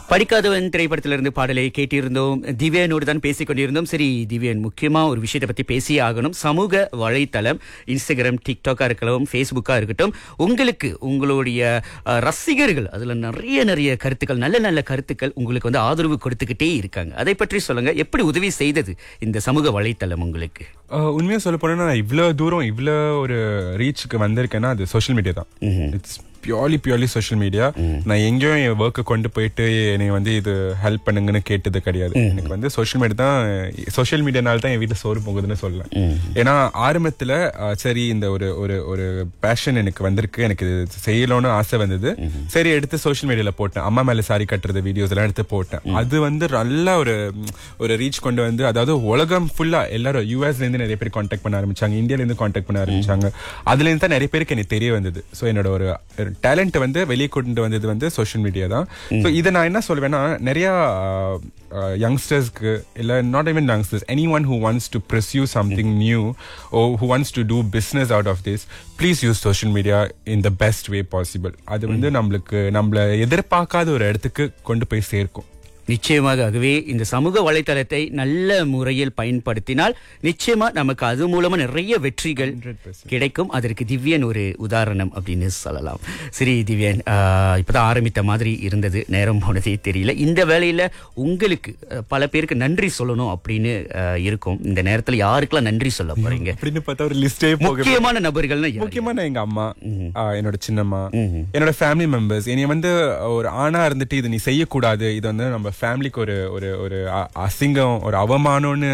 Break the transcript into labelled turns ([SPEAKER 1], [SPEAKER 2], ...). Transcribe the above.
[SPEAKER 1] படிக்காதவன் திரைப்படத்திலிருந்து பாடலை கேட்டிருந்தோம் திவ்யானோடு தான் பேசிக் கொண்டிருந்தோம் சரி திவ்யன் முக்கியமா ஒரு விஷயத்தை பத்தி பேசியே ஆகணும் சமூக வலைத்தளம் இன்ஸ்டாகிராம் டிக்டாக்கா இருக்கலாம் ஃபேஸ்புக்கா இருக்கட்டும் உங்களுக்கு உங்களுடைய அஹ், ரசிகர்கள் அதுல நிறைய நிறைய கருத்துக்கள் நல்ல நல்ல கருத்துக்கள் உங்களுக்கு வந்து ஆதரவு கொடுத்துக்கிட்டே இருக்காங்க அதை பற்றி சொல்லுங்க எப்படி உதவி செய்தது இந்த சமூக வலைத்தளம் உங்களுக்கு
[SPEAKER 2] ஆஹ் உண்மையா சொல்ல போனா நான் இவ்வளவு தூரம் இவ்வளவு ஒரு ரீச்சுக்கு வந்திருக்கேன்னா அது சோஷியல் மீடியா தான் it's purely purely social media நான் எங்கேயும் என் ஒர்க்கை கொண்டு போயிட்டு என்னை வந்து இது ஹெல்ப் பண்ணுங்கன்னு கேட்டது கிடையாது எனக்கு வந்து சோஷியல் மீடியா தான் சோஷியல் மீடியானால தான் என் வீட்டில் சோறு போகுதுன்னு சொல்லலாம் ஏன்னா ஆரம்பத்துல ஆஹ் சரி இந்த ஒரு ஒரு ஒரு பேஷன் எனக்கு வந்திருக்கு எனக்கு இது செய்யணும்னு ஆசை வந்தது சரி எடுத்து சோஷியல் மீடியால போட்டேன் அம்மா மேல சாரி கட்டுறது வீடியோஸ் எல்லாம் எடுத்து போட்டேன் அது வந்து நல்ல ஒரு ம், ஒரு ரீச் கொண்டு வந்து அதாவது உலகம் ஃபுல்லா எல்லாரும் யூஎஸ்ல இருந்து நிறைய பேர் காண்டாக்ட் பண்ண ஆரம்பிச்சாங்க இந்தியால இருந்து காண்டாக்ட் பண்ண ஆரம்பிச்சாங்க அதுல இருந்து தான் நிறைய பேருக்கு எனக்கு தெரிய வந்தது சோ என்னோட ஒரு டேலண்ட் வந்து வெளியே கொண்டு வந்தது வந்து சோஷியல் மீடியா தான் ஸோ இதை நான் என்ன சொல்வேன்னா நிறைய யங்ஸ்டர்ஸ்க்கு இல்ல not even youngsters anyone who wants to pursue something new or who wants to do business out of this please use social media in the best way possible அது வந்து நம்மளுக்கு நம்மள எதிர்பார்க்காத ஒரு இடத்துக்கு கொண்டு போய் சேர்க்கும்
[SPEAKER 1] நிச்சயமாக ஆகவே இந்த சமூக வலைத்தளத்தை நல்ல முறையில் பயன்படுத்தினால் நிச்சயமா நமக்கு அது மூலமா நிறைய வெற்றிகள்
[SPEAKER 2] 100%.
[SPEAKER 1] கிடைக்கும் அதற்கு திவ்யன் ஒரு உதாரணம் அப்படின்னு சொல்லலாம் சரி திவ்யன் ஆஹ், இப்பதான் ஆரம்பித்த மாதிரி இருந்தது நேரம் போனதே தெரியல இந்த வேலையில உங்களுக்கு அஹ், பல பேருக்கு நன்றி சொல்லணும் அப்படின்னு அஹ், இருக்கும் இந்த நேரத்துல யாருக்கெல்லாம் நன்றி சொல்ல போறீங்க
[SPEAKER 2] அப்படின்னு பார்த்தா ஒரு லிஸ்டே போக
[SPEAKER 1] முக்கியமான நபர்கள்னா யாரு?
[SPEAKER 2] முக்கியமா நான் எங்க அம்மா ஆ, என்னோட சின்னம்மா என்னோட ஃபேமிலி மெம்பர்ஸ் என்னைய வந்து ஒரு ஆணா இருந்துட்டு இது நீ செய்யக்கூடாது இது வந்து நம்ம ஃபேமிலிக்கு ஒரு ஒரு ஒரு அ- அசிங்கம் ஒரு அவமானம்னு